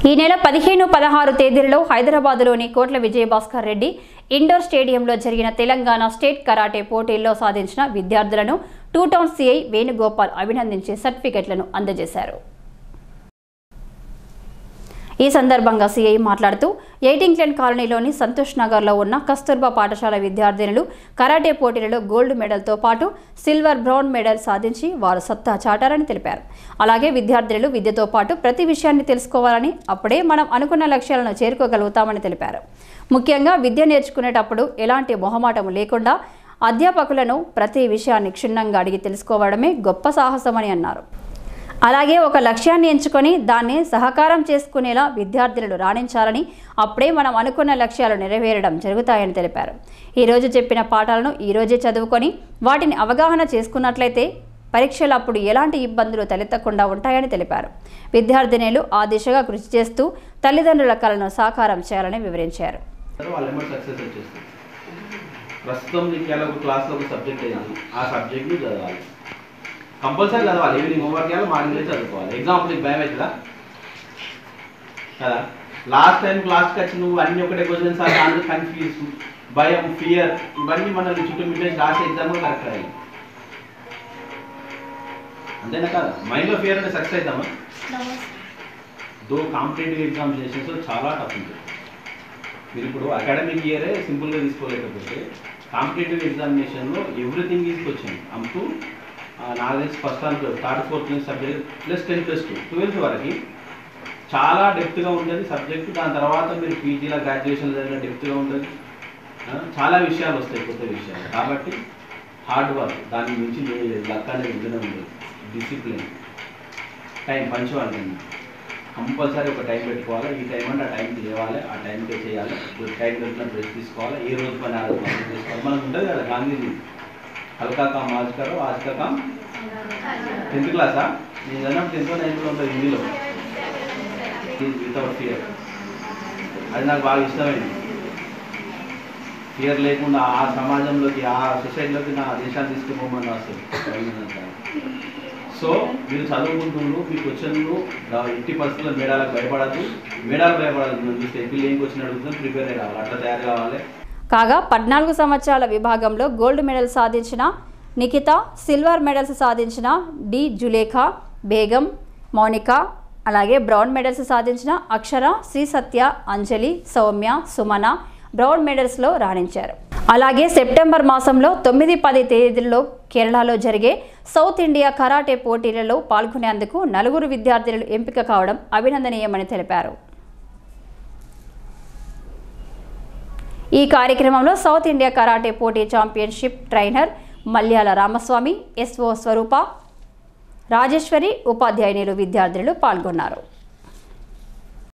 ఈ నెల పదిహేను పదహారు తేదీలలో హైదరాబాద్లోని కోట్ల విజయభాస్కర్ రెడ్డి ఇండోర్ స్టేడియంలో జరిగిన తెలంగాణ స్టేట్ కరాటే పోటీల్లో సాధించిన విద్యార్థులను టూ టౌన్ సిఐ వేణుగోపాల్ అభినందించి సర్టిఫికెట్లను అందజేశారు ఈ సందర్భంగా సీఐ మాట్లాడుతూ ఎయిటింగ్లెండ్ కాలనీలోని సంతోష్ నగర్లో ఉన్న కస్తూర్బా పాఠశాల విద్యార్థినులు కరాటే పోటీలలో గోల్డ్ మెడల్తో పాటు సిల్వర్ బ్రౌన్ మెడల్ సాధించి వారు సత్తా చాటారని తెలిపారు అలాగే విద్యార్థినులు విద్యతో పాటు ప్రతి విషయాన్ని తెలుసుకోవాలని అప్పుడే మనం అనుకున్న లక్ష్యాలను చేరుకోగలుగుతామని తెలిపారు ముఖ్యంగా విద్య నేర్చుకునేటప్పుడు ఎలాంటి మొహమాటం లేకుండా అధ్యాపకులను ప్రతి విషయాన్ని క్షుణ్ణంగా అడిగి తెలుసుకోవడమే గొప్ప సాహసమని అన్నారు అలాగే ఒక లక్ష్యాన్ని ఎంచుకొని దాన్ని సహకారం చేసుకునేలా విద్యార్థులు రాణించాలని అప్పుడే మనం అనుకున్న లక్ష్యాలు నెరవేరడం జరుగుతాయని తెలిపారు ఈరోజు చెప్పిన పాఠాలను ఈరోజే చదువుకొని వాటిని అవగాహన చేసుకున్నట్లయితే పరీక్షలప్పుడు ఎలాంటి ఇబ్బందులు తలెత్తకుండా ఉంటాయని తెలిపారు విద్యార్థినులు ఆ దిశగా కృషి చేస్తూ తల్లిదండ్రుల కలను సాకారం చేయాలని వివరించారు వాళ్ళు ఏమో సక్సెస్ వచ్చేస్తుంది ప్రస్తుతం నీకు ఎలా ఒక క్లాస్లో ఒక సబ్జెక్ట్ అయింది ఆ సబ్జెక్ట్ని చదవాలి కంపల్సరీ చదవాలి ఈవినింగ్ హోంవర్క్ చేయాలి మార్నింగ్ లేచి చదువుకోవాలి ఎగ్జాంపుల్ నీకు భయం అవుతుందా కదా లాస్ట్ టైం క్లాస్కి వచ్చి నువ్వు అన్ని ఒకటే క్వశ్చన్స్ ఆ దాంట్లో కన్ఫ్యూజ్ భయం ఫియర్ ఇవన్నీ మనల్ని చుట్టుముట్టేసి రాసే ఎగ్జామ్ కూడా కరెక్ట్ అయ్యాయి అంతేనా కదా మైండ్లో ఫియర్ అంటే సక్సెస్ అవుతామా దో కాంపిటేటివ్ ఎగ్జామినేషన్స్ చాలా టఫ్ ఉంటుంది మీరు ఇప్పుడు అకాడమిక్ ఇయరే సింపుల్గా తీసుకోలేకపోతే కాంపిటేటివ్ ఎగ్జామినేషన్లో ఎవ్రీథింగ్ తీసుకొచ్చాను అప్ టు నాకు తెలిసి first and third fourth subject plus ten plus two twelfth వరకు చాలా డెప్త్గా ఉంటుంది సబ్జెక్ట్ దాని తర్వాత మీరు పీజీలో గ్రాడ్యుయేషన్ జరిగిన డెప్త్గా ఉంటుంది ఆ, చాలా విషయాలు వస్తాయి కొత్త విషయాలు కాబట్టి హార్డ్ వర్క్ దాని మించి లక్ అనేది ఉంటూనే ఉంటుంది డిసిప్లిన్ టైం పంచువాలిటీ కంపల్సరీ ఒక టైం పెట్టుకోవాలి ఈ టైం అంటే ఆ టైంకి లేవాలి ఆ టైంకే చేయాలి ఇప్పుడు టైం దొరికిన బ్రెస్ తీసుకోవాలి ఏ రోజు పని ఆ రోజు పని చేసుకోవాలి మనకు ఉంటుంది కదా గాంధీజీ హల్కా కామ్ ఆజ్ కరో ఆజ్ కా కామ్ టెన్త్ క్లాసా నేను చదివినప్పుడు టెన్త్ నైన్త్లో ఉంటుంది హిందీలో వితౌట్ ఫియర్ అది నాకు బాగా ఇష్టమైంది ఫియర్ లేకుండా ఆ సమాజంలోకి ఆ సొసైటీలోకి నా దేశాన్ని తీసుకుపోమని వస్తుంది సో మీరు చదువుకుంటున్నారు మీ క్వశ్చన్లు ఎట్టి పరిస్థితుల్లో మేడాలకు భయపడద్దు మేడాలు భయపడద్దు మేము చూస్తే ఎప్పుడు ఏం క్వశ్చన్ అడుగుతాం ప్రిపేర్ అయ్యి కావాలి అట్లా తయారు కావాలి కాగా పద్నాలుగు సంవత్సరాల విభాగంలో గోల్డ్ మెడల్ సాధించిన నిఖిత సిల్వర్ మెడల్స్ సాధించిన డి జులేఖా బేగం మౌనిక అలాగే బ్రౌన్ మెడల్స్ సాధించిన అక్షర శ్రీ సత్య అంజలి సౌమ్య సుమన బ్రౌన్ మెడల్స్లో రాణించారు అలాగే సెప్టెంబర్ మాసంలో తొమ్మిది పది తేదీల్లో కేరళలో జరిగే సౌత్ ఇండియా కరాటే పోటీలలో పాల్గొనేందుకు నలుగురు విద్యార్థులు ఎంపిక కావడం అభినందనీయమని తెలిపారు ఈ కార్యక్రమంలో సౌత్ ఇండియా కరాటే పోటీ championship trainer Malyala Ramaswamy SO Swarupa Rajeshwari ఉపాధ్యాయునిలు విద్యార్థులు పాల్గొన్నారు